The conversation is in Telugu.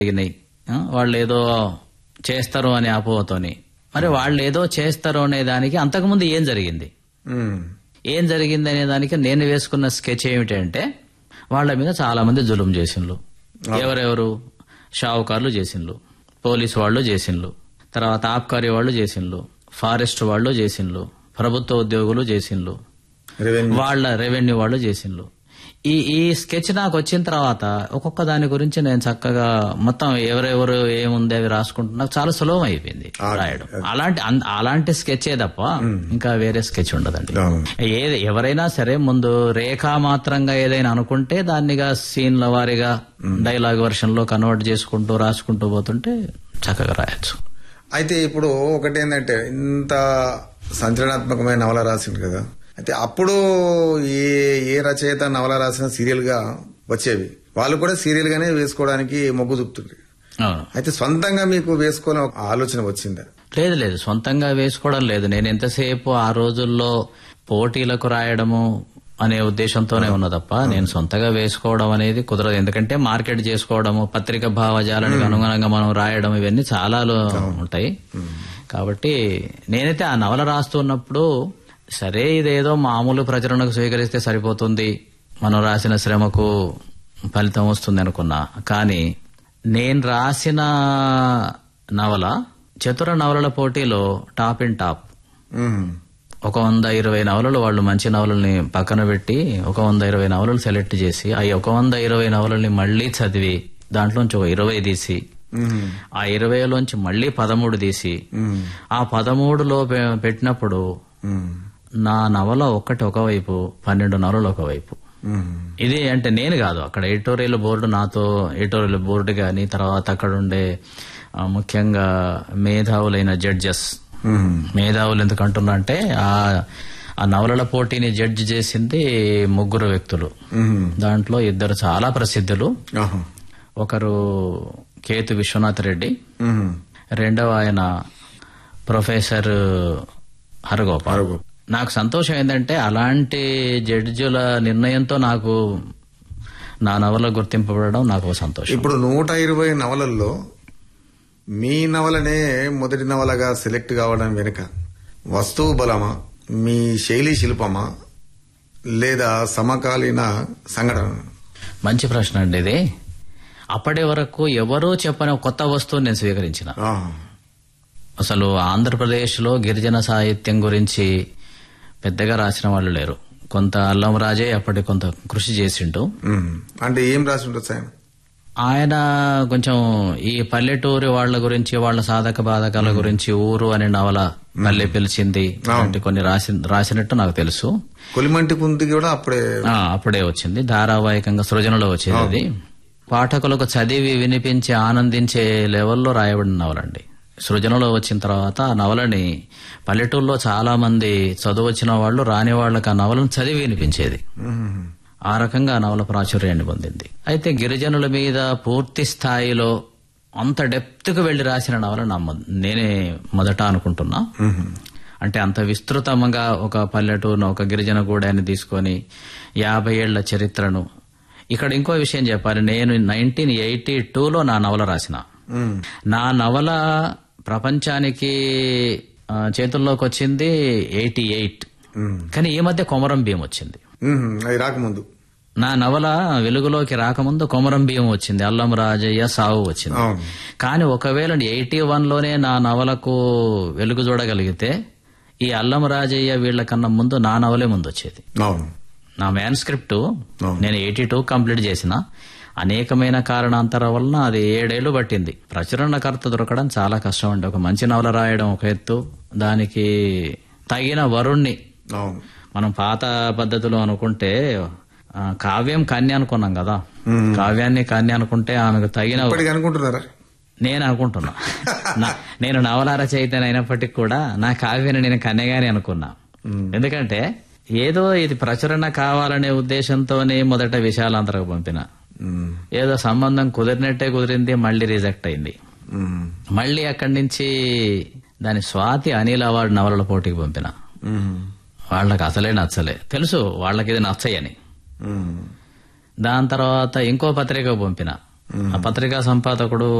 జరిగినాయి ఆ, వాళ్ళు ఏదో చేస్తారు అనే అపోహతోని మరి వాళ్ళు ఏదో చేస్తారు అనే దానికి అంతకుముందు ఏం జరిగింది ఉమ్. ఏం జరిగింది అనే దానికి నేను వేసుకున్న స్కెచ్ ఏమిటంటే వాళ్ళ మీద చాలా మంది జులుం చేసిండ్రు ఎవరెవరు షావుకారులు చేసిండ్రు పోలీసు వాళ్ళు చేసిండ్రు తర్వాత ఆబ్కారీ వాళ్ళు చేసిండ్రు ఫారెస్ట్ వాళ్ళు చేసిండ్రు ప్రభుత్వ ఉద్యోగులు చేసిండ్రు రెవెన్యూ వాళ్ళ రెవెన్యూ వాళ్ళు చేసిండ్రు ఈ ఈ స్కెచ్ నాకు వచ్చిన తర్వాత ఒక్కొక్క దాని గురించి నేను చక్కగా మొత్తం ఎవరెవరు ఏముంది అవి రాసుకుంటున్నా నాకు చాలా సులభం అయిపోయింది రాయడం అలాంటి అన్- అలాంటి స్కెచే తప్ప ఇంకా వేరే స్కెచ్ ఉండదండి అవును. ఏది ఎవరైనా సరే ముందు రేఖా మాత్రంగా ఏదైనా అనుకుంటే దాన్నిగా సీన్ల వారీగా డైలాగ్ వర్షన్ లో కన్వర్ట్ చేసుకుంటూ రాసుకుంటూ పోతుంటే చక్కగా రాయొచ్చు అయితే ఇప్పుడు ఒకటేంటంటే ఇంత సంచలనాత్మకమైన నవల రాసిండు కదా అయితే అప్పుడు ఏ ఏ రచయిత నవల రాసిన సీరియల్ గా వచ్చేవి వాళ్ళు కూడా సీరియల్ గానే వేసుకోవడానికి మొగ్గు చూపుతుంది అవును అయితే సొంతంగా మీకు వేసుకోవాలని ఒక ఆలోచన వచ్చిందా లేదు లేదు సొంతంగా వేసుకోవడం లేదు నేను ఎంతసేపు ఆ రోజుల్లో పోటీలకు రాయడము అనే ఉద్దేశంతోనే ఉన్న తప్ప నేను సొంతగా వేసుకోవడం అనేది కుదరదు ఎందుకంటే మార్కెట్ చేసుకోవడము పత్రిక భావజాలానికి అనుగుణంగా మనం రాయడం ఇవన్నీ చాలా లో- ఉంటాయి కాబట్టి నేనైతే ఆ నవల రాస్తున్నప్పుడు సరే ఇదేదో మామూలు ప్రచురణకు స్వీకరిస్తే సరిపోతుంది మనం రాసిన శ్రమకు ఫలితం వస్తుంది అనుకున్నా కానీ నేను రాసిన నవల చతుర నవలల పోటీలో టాప్ ఇన్ టాప్ ఉమ్. ఒక వంద ఇరవై నవలలు వాళ్ళు మంచి నవలల్ని పక్కన పెట్టి ఒక వంద ఇరవై నవలలు సెలెక్ట్ చేసి ఆ ఒక వంద ఇరవై నవలల్ని మళ్ళీ చదివి దాంట్లోంచి ఒక ఇరవై తీసి ఉమ్. ఆ ఇరవైలోంచి మళ్ళీ పదమూడు తీసి ఉమ్. ఆ పదమూడులో పె- పెట్టినప్పుడు ఉమ్. నా నవల ఒక్కటి ఒకవైపు పన్నెండు నవలలు ఒకవైపు ఉమ్. ఇది అంటే నేను కాదు అక్కడ ఎడిటోరియల్ బోర్డు నాతో ఎడిటోరియల్ బోర్డు కానీ తర్వాత అక్కడ ఉండే ఆ, ముఖ్యంగా మేధావులైన జడ్జెస్ ఉమ్. మేధావులు ఎందుకు అంటున్నా అంటే ఆ ఆ నవలల పోటీని జడ్జి చేసింది ముగ్గురు వ్యక్తులు ఉమ్. దాంట్లో ఇద్దరు చాలా ప్రసిద్ధులు ఆహా. ఒకరు కేతు విశ్వనాథ్ రెడ్డి ఉమ్. రెండవ ఆయన ప్రొఫెసర్ హరగోపాల్ హరగోపాల్. నాకు సంతోషం ఏంటంటే అలాంటి జడ్జిల నిర్ణయంతో నాకు నా నవల గుర్తింపబడడం నాకు ఒక సంతోషం ఇప్పుడు నూట ఇరవై నవలల్లో మీ నవలనే మొదటి నవలగా సెలెక్ట్ కావడం వెనుక వస్తువు బలమా మీ శైలి శిల్పమా లేదా సమకాలీన సంఘటన మంచి ప్రశ్న అండి ఇది అప్పటి వరకు ఎవరూ చెప్పని ఒక కొత్త వస్తువుని నేను స్వీకరించిన అసలు ఆంధ్రప్రదేశ్లో గిరిజన సాహిత్యం గురించి పెద్దగా రాసిన వాళ్ళు లేరు కొంత అల్లం రాజే అప్పటి కొంత కృషి చేసిండు అంటే ఏం రాసి ఉండొచ్చు ఆయన ఆయన కొంచెం ఈ పల్లెటూరి వాళ్ళ గురించి వాళ్ళ సాధక బాధకాల గురించి ఊరు అనే నవల పల్లె పిలిచింది అలాంటి కొన్ని రాసి రాసినట్టు నాకు తెలుసు కొలిమంటి కుంతి కూడా అప్పుడే ఆ, అప్పుడే వచ్చింది ధారావాహికంగా సృజనలో వచ్చేది అది పాఠకులకు చదివి వినిపించి ఆనందించే లెవెల్లో రాయబడిన నవలండి సృజనలో వచ్చిన తర్వాత ఆ నవలని పల్లెటూరులో చాలా మంది చదువు వచ్చిన వాళ్ళు రాని వాళ్ళకి ఆ నవలను చదివి వినిపించేది మ్మ్. ఆ రకంగా ఆ నవల ప్రాచుర్యాన్ని పొందింది అయితే గిరిజనుల మీద పూర్తి స్థాయిలో అంత డెప్త్కు వెళ్లి రాసిన నవల నా మొ- నేనే మొదట అనుకుంటున్నా మ్మ్. అంటే అంత విస్తృతంగా ఒక పల్లెటూరును ఒక గిరిజన గూడాన్ని తీసుకొని యాభై ఏళ్ల చరిత్రను ఇక్కడ ఇంకో విషయం చెప్పాలి నేను నైన్టీన్ ఎయిటీ టూలో నా నవల రాసిన మ్మ్. నా నవల ప్రపంచానికి ఆ, చేతుల్లోకి వచ్చింది ఎయిటీ ఎయిట్ మ్మ్. కానీ ఈ మధ్య కొమరం భీం వచ్చింది మ్మ్. అది రాకముందు నా నవల వెలుగులోకి రాకముందు కొమరం బియ్యం వచ్చింది అల్లం రాజయ్య సావు వచ్చింది అవును కానీ ఒకవేళ ఎయిటీ వన్ లోనే నా నవలకు వెలుగు చూడగలిగితే ఈ అల్లం రాజయ్య వీళ్ళ కన్నా ముందు నా నవలే ముందు వచ్చేది అవును నా మ్యాన్ స్క్రిప్ట్ అవును. నేను ఎయిటీ టూ కంప్లీట్ చేసిన అనేకమైన కారణాంతర వలన అది ఏడేళ్లు పట్టింది ప్రచురణకర్త దొరకడం చాలా కష్టం అండి ఒక మంచి నవల రాయడం ఒక ఎత్తు దానికి తగిన వరుణ్ణి అవును మనం పాత పద్ధతిలో అనుకుంటే ఆ, కావ్యం కన్య అనుకున్నాం కదా కావ్యాన్ని కన్య అనుకుంటే ఆమెకు తగిన ఇప్పటికి అనుకుంటున్నారా నేను అనుకుంటున్నా నా- నేను నవల రచయితని అయినప్పటికీ కూడా నా కావ్యాన్ని నేను కన్యగానే అనుకున్నా ఎందుకంటే ఏదో ఇది ప్రచురణ కావాలనే ఉద్దేశంతోనే మొదట విశాలాంతరకు పంపిన మ్మ్. ఏదో సంబంధం కుదిరినట్టే కుదిరింది మళ్ళీ రిజెక్ట్ అయింది మ్మ్. మళ్ళీ అక్కడి నుంచి దాని స్వాతి అనిల్ అవార్డు నవలల పోటీకి పంపిన మ్మ్. వాళ్ళకి అసలే నచ్చలే తెలుసు వాళ్ళకి ఇది నచ్చయని మ్మ్. దాని తర్వాత ఇంకో పత్రిక పంపిన ఆ పత్రికా సంపాదకుడు